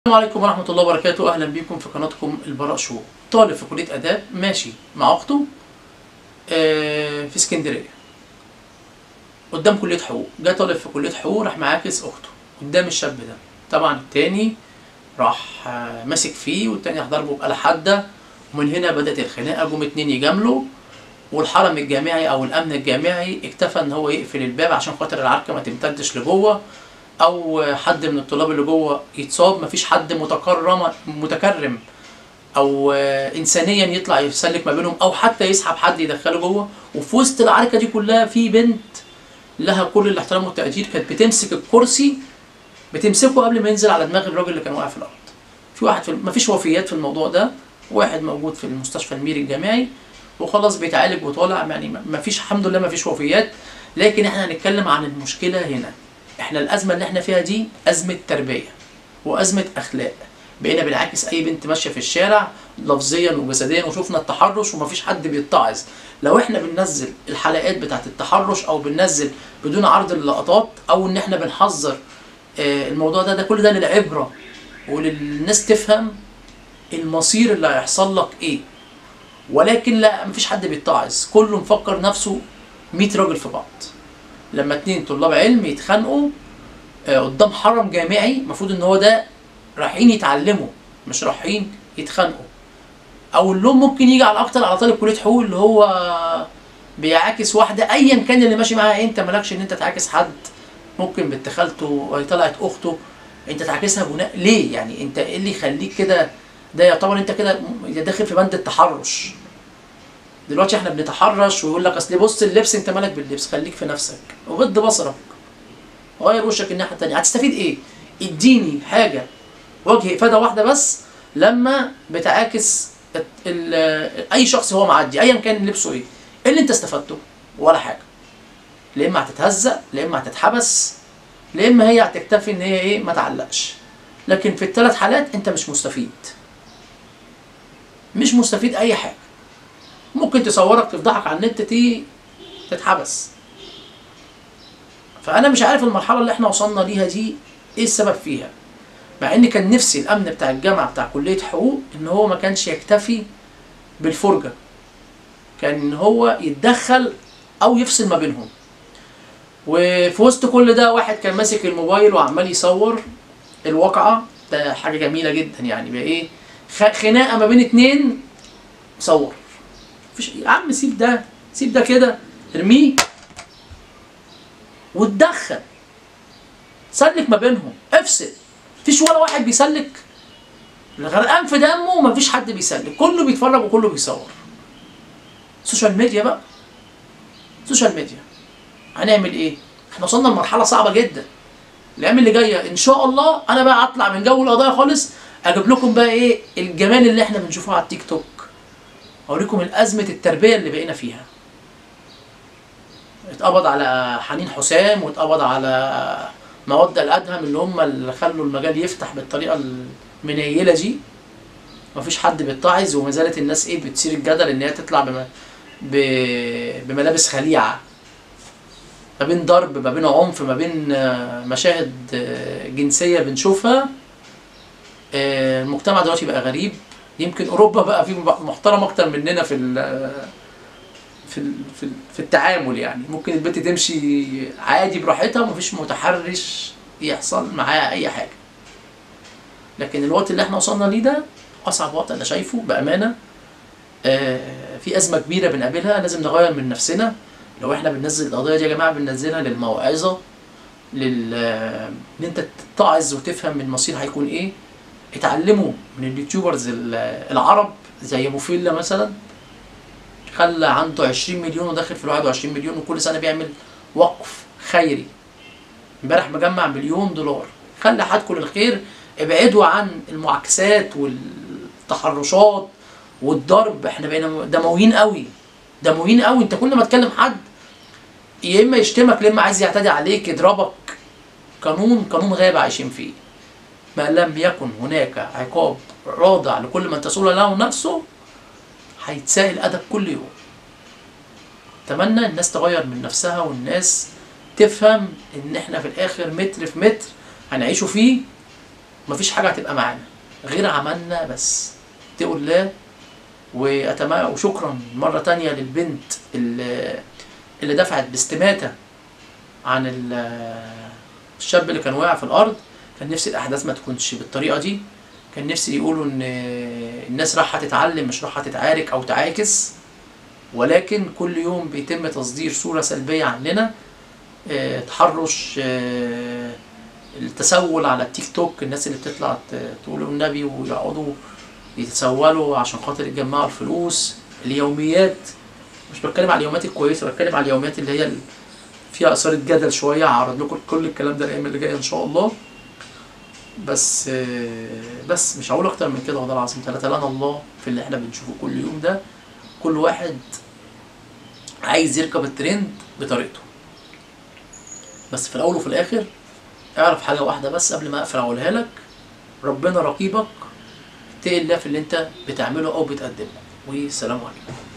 السلام عليكم ورحمة الله وبركاته أهلا بكم في قناتكم البراء شو طالب في كلية آداب ماشي مع أخته آه، في اسكندرية قدام كلية حقوق جه طالب في كلية حقوق راح معاكس أخته قدام الشاب ده طبعا التاني راح آه، ماسك فيه والتاني راح ضربه بآلة حادة ومن هنا بدأت الخناقة جم اتنين يجاملوا والحرم الجامعي أو الأمن الجامعي اكتفى إن هو يقفل الباب عشان خاطر العركة ما تمتدش لجوه او حد من الطلاب اللي جوه يتصاب مفيش حد متكرم متكرم او آه، انسانيا يطلع يسلك ما بينهم او حتى يسحب حد يدخله جوه وفي وسط العركه دي كلها في بنت لها كل الاحترام والتقدير كانت بتمسك الكرسي بتمسكه قبل ما ينزل على دماغ الراجل اللي كان واقع في الارض في واحد في مفيش وفيات في الموضوع ده واحد موجود في المستشفى الميري الجامعي وخلاص بيتعالج وطالع يعني مفيش الحمد لله مفيش وفيات لكن احنا هنتكلم عن المشكله هنا احنا الازمه اللي احنا فيها دي ازمه تربيه وازمه اخلاق بقينا بنعاكس اي بنت ماشيه في الشارع لفظيا وجسديا وشفنا التحرش ومفيش حد بيتعظ لو احنا بننزل الحلقات بتاعت التحرش او بننزل بدون عرض اللقطات او ان احنا بنحذر آه، الموضوع ده ده كل ده للعبره وللناس تفهم المصير اللي هيحصل لك ايه ولكن لا مفيش حد بيتعظ كله مفكر نفسه 100 راجل في بعض لما اتنين طلاب علم يتخانقوا آه، قدام حرم جامعي المفروض ان هو ده رايحين يتعلموا مش رايحين يتخانقوا او اللوم ممكن يجي على اكتر على طالب كليه حقوق اللي هو بيعاكس واحده ايا كان اللي ماشي معاها انت مالكش ان انت تعاكس حد ممكن بنت خالته وهي طلعت اخته انت تعاكسها بناء ليه يعني انت ايه اللي يخليك كده ده يعتبر انت كده م- داخل في بند التحرش دلوقتي احنا بنتحرش ويقول لك اصل بص اللبس انت مالك باللبس خليك في نفسك وغض بصرك غير وشك الناحيه التانيه هتستفيد ايه؟ اديني حاجه وجه افاده واحده بس لما بتعاكس ال- ال- اي شخص هو معدي ايا كان لبسه ايه ايه اللي انت استفدته؟ ولا حاجه لا اما هتتهزق لا اما هتتحبس لا اما هي هتكتفي ان هي ايه ما تعلقش لكن في الثلاث حالات انت مش مستفيد مش مستفيد اي حاجه ممكن تصورك تفضحك على النت تي تتحبس فانا مش عارف المرحله اللي احنا وصلنا ليها دي ايه السبب فيها مع ان كان نفسي الامن بتاع الجامعه بتاع كليه حقوق ان هو ما كانش يكتفي بالفرجه كان ان هو يتدخل او يفصل ما بينهم وفي وسط كل ده واحد كان ماسك الموبايل وعمال يصور الواقعه ده حاجه جميله جدا يعني بقى ايه خ- خناقه ما بين اتنين صور مفيش يا عم سيب ده سيب ده كده ارميه وتدخل سلك ما بينهم افصل مفيش ولا واحد بيسلك غرقان في دمه مفيش حد بيسلك كله بيتفرج وكله بيصور سوشيال ميديا بقى سوشيال ميديا هنعمل ايه احنا وصلنا لمرحله صعبه جدا الايام اللي جايه ان شاء الله انا بقى اطلع من جو القضايا خالص اجيب لكم بقى ايه الجمال اللي احنا بنشوفه على التيك توك اوريكم الازمه التربيه اللي بقينا فيها اتقبض على حنين حسام واتقبض على مودة الادهم اللي هم اللي خلوا المجال يفتح بالطريقه المنيله دي مفيش حد بيتعظ وما زالت الناس ايه بتثير الجدل ان هي تطلع بم... ب... بملابس خليعه ما بين ضرب ما بين عنف ما بين آه، مشاهد آه، جنسيه بنشوفها آه، المجتمع دلوقتي بقى غريب يمكن اوروبا بقى فيه محترم اكتر مننا في ال في ال في, ال في التعامل يعني ممكن البنت تمشي عادي براحتها ومفيش متحرش يحصل معاها اي حاجه لكن الوقت اللي احنا وصلنا ليه ده اصعب وقت انا شايفه بامانه آه في ازمه كبيره بنقابلها لازم نغير من نفسنا لو احنا بننزل القضيه دي يا جماعه بننزلها للموعظه لل ان انت تتعظ وتفهم المصير هيكون ايه اتعلموا من اليوتيوبرز ال- العرب زي مفيلا مثلا خلى عنده 20 مليون وداخل في ال 21 مليون وكل سنه بيعمل وقف خيري امبارح مجمع مليون دولار خلى حدكم للخير ابعدوا عن المعاكسات والتحرشات والضرب احنا بقينا دمويين قوي دمويين قوي انت كل ما تكلم حد يا اما يشتمك يا اما عايز يعتدي عليك يضربك قانون قانون غابة عايشين فيه ما لم يكن هناك عقاب رادع لكل من تسول له نفسه هيتسائل أدب كل يوم أتمنى الناس تغير من نفسها والناس تفهم إن إحنا في الآخر متر في متر هنعيشوا فيه مفيش حاجه هتبقى معانا غير عملنا بس اتقوا الله واتمنى وشكرا مره تانية للبنت اللي, اللي دفعت باستماته عن ال- الشاب اللي كان واقع في الارض كان نفسي الاحداث ما تكونش بالطريقه دي كان نفسي يقولوا ان الناس رايحه تتعلم مش رايحه تتعارك او تعاكس ولكن كل يوم بيتم تصدير صوره سلبيه عننا آه، تحرش آه، التسول على التيك توك الناس اللي بتطلع ت- تقول النبي ويقعدوا يتسولوا عشان خاطر يجمعوا الفلوس اليوميات مش بتكلم على اليوميات الكويسه بتكلم على اليوميات اللي هي ال- فيها اثاره جدل شويه هعرض لكم كل الكلام ده الايام اللي جايه ان شاء الله بس آه، بس مش هقول اكتر من كده والله العظيم ثلاثة لنا الله في اللي احنا بنشوفه كل يوم ده كل واحد عايز يركب الترند بطريقته بس في الاول وفي الاخر اعرف حاجه واحده بس قبل ما اقفل اقولها لك ربنا رقيبك اتقي الله في اللي انت بتعمله او بتقدمه والسلام عليكم